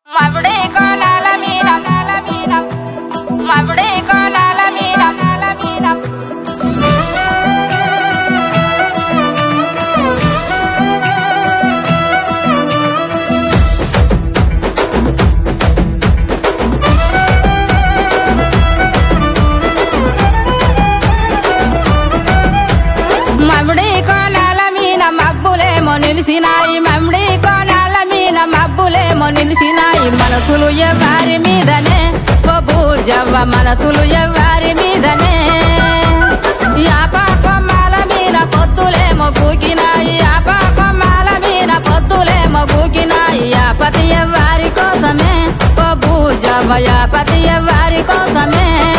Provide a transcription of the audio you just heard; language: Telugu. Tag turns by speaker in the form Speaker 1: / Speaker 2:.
Speaker 1: మముడే కోలాల మీన మాల మీన మముడే కోలాల మీన మాల మీన మముడి కోలాల మీన మబ్బులేమో నిలిసినాయి మముడి కోలాల మీన మబ్బులేమో నిలిసినాయి మనసులు ఎవ్వారి మీదనే ఓ భూజవ్వ మనసులు ఎవ్వారి మీదనే యాప కొమ్మాల మీన పొత్తులేమో కూకినాయి యాప కొమ్మాల మీన పొత్తులేమో కూకినాయి యాపతి ఎవ్వారి కోసమే ఓ భూజవ్వ యాపతి ఎవ్వారి కోసమే